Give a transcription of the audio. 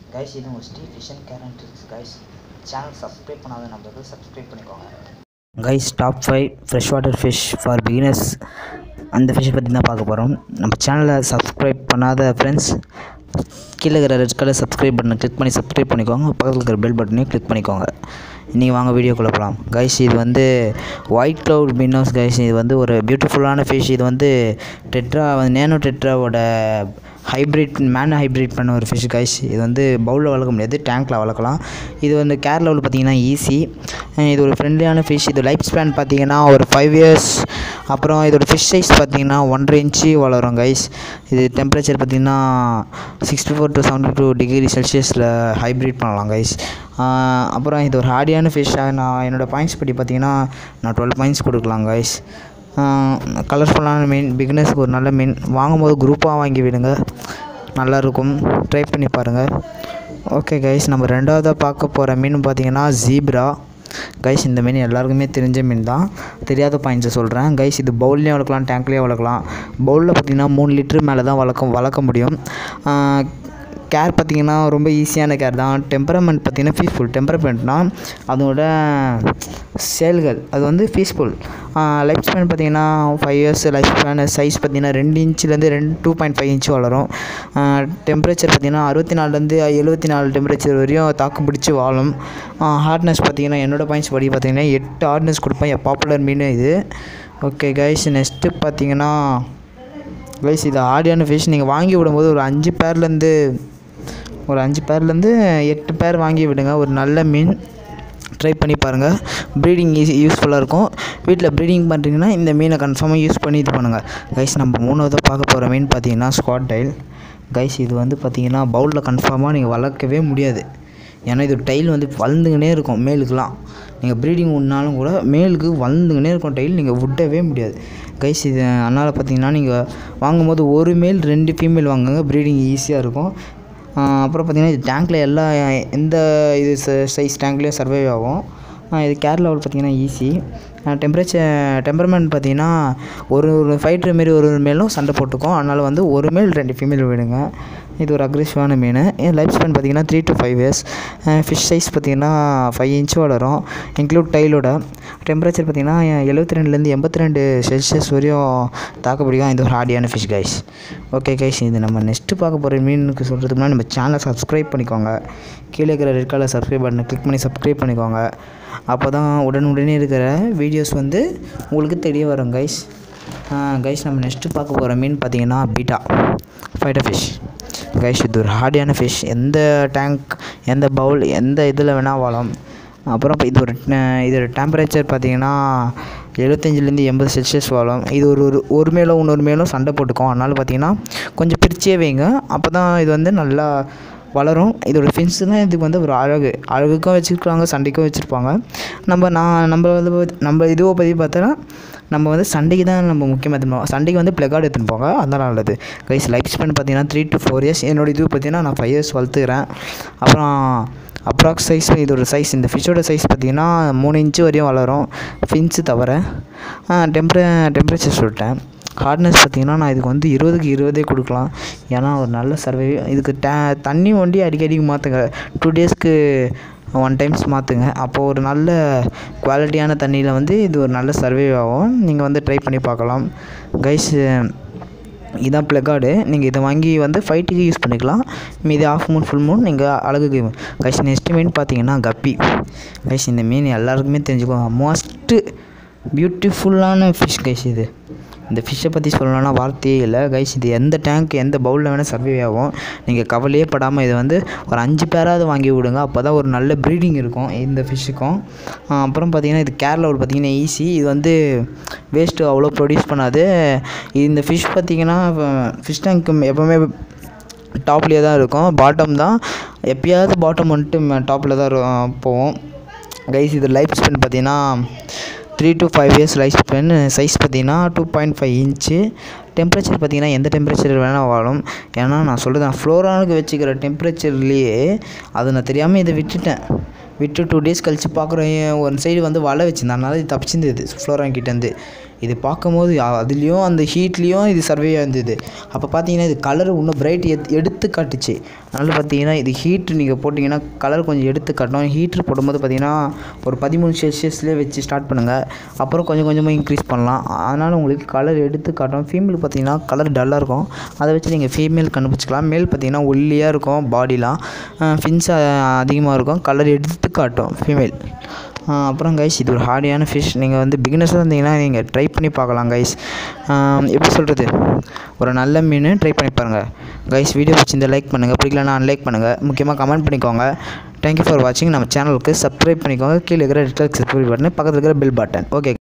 guys இது உங்கள் Stephen கேரண்ட்ரிக்ஸ் கைஸ் சேனல் சப்ஸ்கிரைப் பண்ணாத நம்பருக்கு சப்ஸ்கிரைப் பண்ணிக்கோங்க guys top five fresh water fish for beginners அந்த ஃபிஷ்ஷை பற்றி தான் பார்க்க போகிறோம் நம்ம சேனலை சப்ஸ்கிரைப் பண்ணாத ஃப்ரெண்ட்ஸ் கீழே இருக்கிற ரெட் கலர் சப்ஸ்கிரைப் பட்டனை கிளிக் பண்ணி சப்ஸ்கிரைப் பண்ணிக்கோங்க பக்கத்தில் இருக்கிற பெல் பட்டனையும் கிளிக் பண்ணிக்கோங்க இன்றைக்கி வாங்க வீடியோக்குள்ளே போகலாம் கைஸ் இது வந்து ஒயிட் க்ளவுட் மின்னோஸ் கைஸ் இது வந்து ஒரு பியூட்டிஃபுல்லான ஃபிஷ் இது வந்து டெட்ரா நேனோ டெட்ராவோட ஹைப்ரிட் மேன் ஹைப்ரிட் பண்ண ஒரு ஃபிஷ் கைஸ் இது வந்து பவுலில் வளர்க்க முடியாது டேங்க்கில் வளர்க்கலாம் இது வந்து கேர் லெவல் பார்த்தீங்கன்னா ஈஸி இது ஒரு ஃப்ரெண்ட்லியான ஃபிஷ் இது லைஃப் ஸ்பேன் பார்த்தீங்கன்னா ஒரு ஃபைவ் இயர்ஸ் அப்புறம் இதோட ஃபிஷ் சைஸ் பார்த்தீங்கன்னா ஒன்றரை இன்ச்சு வளரும் கைஸ் இது டெம்பரேச்சர் பார்த்தீங்கன்னா sixty four to seventy two degree செல்சியஸில் ஹைப்ரிட் பண்ணலாம் கைஸ் அப்புறம் இது ஒரு ஹார்டியான ஃபிஷ்ஷாக நான் என்னோடய பாயிண்ட்ஸ் படி பார்த்தீங்கன்னா நான் டுவெல் பாயிண்ட்ஸ் கொடுக்கலாம் கைஸ் கலர்ஃபுல்லான மீன் பிகினர்ஸ்க்கு ஒரு நல்ல மீன் வாங்கும்போது குரூப்பாக வாங்கி விடுங்க நல்லாயிருக்கும் ட்ரை பண்ணி பாருங்கள் ஓகே கைஸ் நம்ம ரெண்டாவதாக பார்க்க போகிற மீன் பார்த்தீங்கன்னா ஜீப்ரா கைஸ் இந்த மீன் எல்லாருக்குமே தெரிஞ்ச மீன் தான் தெரியாத பாயிண்ட்ஸை சொல்கிறேன் கைஸ் இது பவுல்லையும் வளர்க்கலாம் டேங்க்லேயும் வளர்க்கலாம் பவுலில் பார்த்தீங்கன்னா மூணு லிட்டரு மேலே தான் வளர்க்க வளர்க்க முடியும் கேர் பார்த்திங்கன்னா ரொம்ப ஈஸியான கேர் தான் டெம்பரமெண்ட் பார்த்திங்கன்னா பீஸ்ஃபுல் டெம்பரமெண்ட்னால் அதோட செயல்கள் அது வந்து பீஸ்ஃபுல் லைஃப் ஸ்பேன் பார்த்திங்கன்னா five years life span size பார்த்திங்கன்னா ரெண்டு இன்ச்சிலேருந்து ரெண்டு டூ பாயிண்ட் ஃபைவ் இன்ச்சு வளரும் டெம்பரேச்சர் பார்த்திங்கன்னா அறுபத்தி நாலுலேருந்து எழுபத்தி நாலு டெம்பரேச்சர் வரையும் தாக்கு பிடிச்சி வாழும் ஹார்ட்னஸ் பார்த்திங்கன்னா என்னோடய பாயிண்ட்ஸ் படி பார்த்திங்கன்னா எட்டு ஹார்ட்னஸ் கொடுப்பேன் என் பாப்புலர் மீன் இது ஓகே கைஸ் நெக்ஸ்ட்டு பார்த்திங்கன்னா கைஸ் இது ஆடியான ஃபிஷ் நீங்கள் வாங்கி விடும்போது ஒரு அஞ்சு பேர்லேருந்து ஒரு அஞ்சு பேர்லேருந்து எட்டு பேர் வாங்கி விடுங்க ஒரு நல்ல மீன் ட்ரை பண்ணி பாருங்கள் ப்ரீடிங் ஈஸி யூஸ்ஃபுல்லாக இருக்கும் வீட்டில் ப்ரீடிங் பண்ணுறீங்கன்னா இந்த மீனை கன்ஃபார்மாக யூஸ் பண்ணி இது பண்ணுங்கள் கைஸ் நம்ம மூணாவதாக பார்க்க போகிற மீன் பார்த்தீங்கன்னா ஸ்குவாட் டைல் கைஸ் இது வந்து பார்த்தீங்கன்னா பவுலில் கன்ஃபார்மாக நீங்கள் வளர்க்கவே முடியாது ஏன்னா இது டைல் வந்து வளர்ந்துக்கினே இருக்கும் மேலுக்குலாம் நீங்கள் ப்ரீடிங் விட்னாலும் கூட மேலுக்கு வளர்ந்துக்கினே இருக்கும் டைல் நீங்கள் விட்டவே முடியாது கைஸ் இது அதனால் பார்த்தீங்கன்னா நீங்கள் வாங்கும்போது ஒரு மேல் ரெண்டு ஃபீமேல் வாங்குங்க ப்ரீடிங் ஈஸியாக இருக்கும் அப்புறம் பார்த்திங்கன்னா இது டேங்க்கில் எல்லா எந்த இது சைஸ் டேங்க்லேயும் சர்வைவ் ஆகும் இது கேர் லெவல் பார்த்திங்கன்னா ஈஸி டெம்பரேச்சர் டெம்பர்மெண்ட் பார்த்திங்கன்னா ஒரு ஒரு ஃபைட்ரு மாரி ஒரு ஒரு மேலும் சண்டை போட்டுக்கும் அதனால் வந்து ஒரு மேல் ரெண்டு ஃபீமேல் விடுங்க இது ஒரு அக்ரெசிவான மீன் லைஃப் ஸ்பேன் பார்த்திங்கன்னா three to five years fish size பார்த்திங்கன்னா ஃபைவ் இன்ச்சு வளரும் இன்க்ளூட் டைலோட டெம்பரேச்சர் பார்த்திங்கன்னா எழுபத்தி ரெண்டுலேருந்து எண்பத்தி ரெண்டு செல்சியஸ் வரையும் தாக்க பிடிக்கும் இது ஒரு ஹார்டியான ஃபிஷ் கைஸ் ஓகே கைஸ் இது நம்ம நெக்ஸ்ட்டு பார்க்க போகிற மீனுக்கு சொல்கிறதுக்கு முன்னாடி நம்ம சேனலை சப்ஸ்கிரைப் பண்ணிக்கோங்க கீழே இருக்கிற ரெட் கலர் சப்ஸ்கிரைப் பட்டனை கிளிக் பண்ணி சப்ஸ்கிரைப் பண்ணிக்கோங்க அப்போ தான் உடனுடனே இருக்கிற வீடியோஸ் வந்து உங்களுக்கு தெரிய வரும் கைஸ் கைஸ் நம்ம நெக்ஸ்ட்டு பார்க்க போகிற மீன் பார்த்திங்கன்னா பீட்டா ஃபைட்டர் ஃபிஷ் கைஸ் இது ஒரு ஹார்டியான ஃபிஷ் எந்த டேங்க் எந்த பவுல் எந்த இதில் வேணால் வாழும் அப்புறம் இது ஒரு இதோட டெம்பரேச்சர் பார்த்திங்கன்னா எழுபத்தஞ்சிலேருந்து எண்பது செல்சியஸ் வாழும் இது ஒரு ஒரு ஒரு மேலும் இன்னொரு மேலும் சண்டை போட்டுக்கும் அதனால் பார்த்திங்கன்னா கொஞ்சம் பிரிச்சே வைங்க அப்போ தான் இது வந்து நல்லா வளரும் இதோட ஃபின்ஸு தான் இதுக்கு வந்து ஒரு அழகு அழகுக்கும் வச்சுருக்காங்க சண்டைக்கும் வச்சுருப்பாங்க நம்ம நான் நம்ம வந்து நம்ம இதுவை பற்றி பார்த்தோன்னா நம்ம வந்து சண்டைக்கு தான் நம்ம முக்கியமாக எடுத்துன்னு சண்டைக்கு வந்து ப்ளக்கார்டு எடுத்துன்னு போங்க அதனால் நல்லது கைஸ் லைஃப் ஸ்பெண்ட் பார்த்தீங்கன்னா த்ரீ டு ஃபோர் இயர்ஸ் என்னோடய இது பார்த்தீங்கன்னா நான் ஃபைவ் இயர்ஸ் வளர்த்துக்கிறேன் அப்புறம் அப்ராக்ஸ் சைஸ் இதோட சைஸ் இந்த ஃபிஷ்ஷோட சைஸ் பார்த்திங்கன்னா மூணு இன்ச்சு வரையும் வளரும் ஃபின்ஸு தவிர டெம்பரே டெம்பரேச்சர் சொல்லிட்டேன் ஹார்ட்னஸ் பார்த்திங்கன்னா நான் இதுக்கு வந்து இருபதுக்கு இருபதே கொடுக்கலாம் ஏன்னா ஒரு நல்ல சர்வே இதுக்கு டே தண்ணி வண்டி அடிக்கடிக்கு மாற்றுங்க டூ டேஸ்க்கு ஒன் டைம்ஸ் மாற்றுங்க அப்போது ஒரு நல்ல குவாலிட்டியான தண்ணியில் வந்து இது ஒரு நல்ல சர்வே ஆகும் நீங்கள் வந்து ட்ரை பண்ணி பார்க்கலாம் கைஸ் இதான் ப்ளக்கார்டு நீங்கள் இதை வாங்கி வந்து ஃபைட்டுக்கு யூஸ் பண்ணிக்கலாம் மீதி ஆஃப் மூன் ஃபுல் மூன் நீங்கள் அழகுக்கு கைஸ் நெக்ஸ்ட் மீன் பார்த்தீங்கன்னா கப்பி கைஸ் இந்த மீன் எல்லாருக்குமே தெரிஞ்சுக்கோங்க மோஸ்ட்டு பியூட்டிஃபுல்லான ஃபிஷ் கைஸ் இது இந்த ஃபிஷ்ஷை பற்றி சொல்லணும்னா வார்த்தையே இல்லை கைஸ் இது எந்த டேங்க் எந்த பவுலில் வேணால் சர்வே ஆகும் நீங்கள் கவலையே படாமல் இதை வந்து ஒரு அஞ்சு பேராவது வாங்கி விடுங்க அப்போ தான் ஒரு நல்ல ப்ரீடிங் இருக்கும் இந்த ஃபிஷ்ஷுக்கும் அப்புறம் பார்த்திங்கன்னா இது கேர் லெவல் பார்த்திங்கன்னா ஈஸி இது வந்து வேஸ்ட்டு அவ்வளோ ப்ரொடியூஸ் பண்ணாது இந்த ஃபிஷ் பார்த்திங்கன்னா ஃபிஷ் டேங்க் எப்போவுமே டாப்லேயே தான் இருக்கும் பாட்டம் தான் எப்பயாவது பாட்டம் வந்துட்டு டாப்பில் தான் போவோம் கைஸ் இது லைஃப் ஸ்பென் பார்த்திங்கன்னா three to five years life span size பார்த்திங்கன்னா two point five inch temperature பார்த்திங்கன்னா எந்த டெம்பரேச்சர் வேணால் வாழும் ஏன்னா நான் சொல்கிறது நான் ஃப்ளோரானுக்கு வச்சுக்கிற டெம்பரேச்சர்லேயே அதை நான் தெரியாமல் இதை விட்டுட்டேன் விட்டு டூ டேஸ் கழித்து பார்க்குறேன் ஒரு சைடு வந்து வலை வச்சுருந்தேன் அதனால் இது தப்பிச்சிருந்தது ஃப்ளோரான் கிட்டேருந்து இது பார்க்கும்போது அ- அதுலேயும் அந்த ஹீட்லேயும் இது சர்வே இருந்தது அப்போ பார்த்தீங்கன்னா இது கலர் இன்னும் பிரைட் எத் எடுத்து காட்டுச்சு அதனால் பார்த்தீங்கன்னா இது ஹீட் நீங்கள் போட்டிங்கன்னா கலர் கொஞ்சம் எடுத்து காட்டும் ஹீட்ரு போடும்போது பார்த்தீங்கன்னா ஒரு பதிமூணு செல்சியஸ்லேயே வச்சு ஸ்டார்ட் பண்ணுங்கள் அப்புறம் கொஞ்சம் கொஞ்சமாக இன்க்ரீஸ் பண்ணலாம் அதனால் உங்களுக்கு கலர் எடுத்து காட்டும் ஃபீமேல் பார்த்தீங்கன்னா கலர் டல்லாக இருக்கும் அதை வச்சு நீங்கள் ஃபீமேல் கண்டுபிடிச்சிக்கலாம் மேல் பார்த்தீங்கன்னா ஒல்லியாக இருக்கும் பாடிலாம் ஃபின்ஸ் அதிகமாக இருக்கும் கலர் எடுத்து காட்டும் ஃபீமேல் அப்புறம் கைஸ் இது ஒரு ஹார்டியான ஃபிஷ் நீங்கள் வந்து பிகினர்ஸாக இருந்தீங்கன்னா நீங்கள் ட்ரை பண்ணி பார்க்கலாம் கைஸ் எப்படி சொல்கிறது ஒரு நல்ல மீன் ட்ரை பண்ணி பாருங்கள் கைஸ் வீடியோ பிடிச்சிருந்தா லைக் பண்ணுங்கள் பிடிக்கலன்னா அன்லைக் பண்ணுங்கள் முக்கியமாக கமெண்ட் பண்ணிக்கோங்க தேங்க்யூ ஃபார் வாட்சிங் நம்ம சேனலுக்கு சப்ஸ்கிரைப் பண்ணிக்கோங்க கீழே இருக்கிற ரெட் கலர் சப்ஸ்கிரைப் பட்டன் பக்கத்தில் இருக்கிற பெல் பட்டன் ஓகே